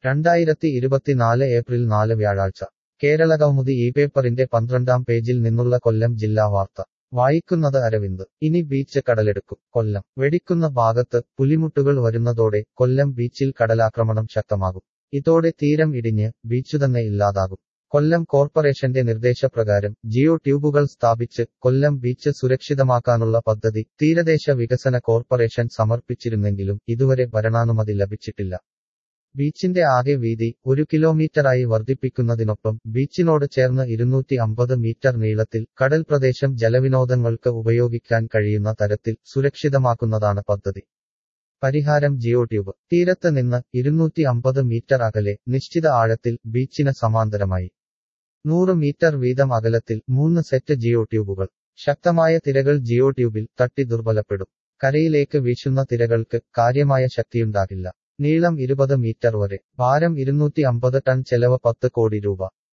രണ്ടായിരത്തി ഇരുപത്തിനാല് ഏപ്രിൽ നാല് വ്യാഴാഴ്ച കേരളകൗമുദി ഈ പേപ്പറിന്റെ പന്ത്രണ്ടാം പേജിൽ നിന്നുള്ള കൊല്ലം ജില്ലാ വാർത്ത വായിക്കുന്നത് അരവിന്ദ് ഇനി ബീച്ച് കടലെടുക്കും കൊല്ലം വെടിക്കുന്ന ഭാഗത്ത് പുലിമുട്ടുകൾ വരുന്നതോടെ കൊല്ലം ബീച്ചിൽ കടലാക്രമണം ശക്തമാകും ഇതോടെ തീരം ഇടിഞ്ഞ് ബീച്ചുതന്നെ ഇല്ലാതാകും കൊല്ലം കോർപ്പറേഷന്റെ നിർദ്ദേശപ്രകാരം ജിയോ ട്യൂബുകൾ സ്ഥാപിച്ച് കൊല്ലം ബീച്ച് സുരക്ഷിതമാക്കാനുള്ള പദ്ധതി തീരദേശ വികസന കോർപ്പറേഷൻ സമർപ്പിച്ചിരുന്നെങ്കിലും ഇതുവരെ ഭരണാനുമതി ലഭിച്ചിട്ടില്ല ബീച്ചിന്റെ ആകെ വീതി ഒരു കിലോമീറ്ററായി വർദ്ധിപ്പിക്കുന്നതിനൊപ്പം ബീച്ചിനോട് ചേർന്ന് ഇരുന്നൂറ്റി അമ്പത് മീറ്റർ നീളത്തിൽ കടൽ പ്രദേശം ജലവിനോദങ്ങൾക്ക് ഉപയോഗിക്കാൻ കഴിയുന്ന തരത്തിൽ സുരക്ഷിതമാക്കുന്നതാണ് പദ്ധതി പരിഹാരം ജിയോ ട്യൂബ് തീരത്ത് നിന്ന് ഇരുന്നൂറ്റി അമ്പത് മീറ്റർ അകലെ നിശ്ചിത ആഴത്തിൽ ബീച്ചിന് സമാന്തരമായി നൂറ് മീറ്റർ വീതം അകലത്തിൽ മൂന്ന് സെറ്റ് ജിയോ ട്യൂബുകൾ ശക്തമായ തിരകൾ ജിയോ ട്യൂബിൽ തട്ടി ദുർബലപ്പെടും കരയിലേക്ക് വീശുന്ന തിരകൾക്ക് കാര്യമായ ശക്തിയുണ്ടാകില്ല നീളം ഇരുപത് മീറ്റർ വരെ ഭാരം ഇരുന്നൂറ്റി അമ്പത് ടൺ ചെലവ് പത്ത് കോടി രൂപ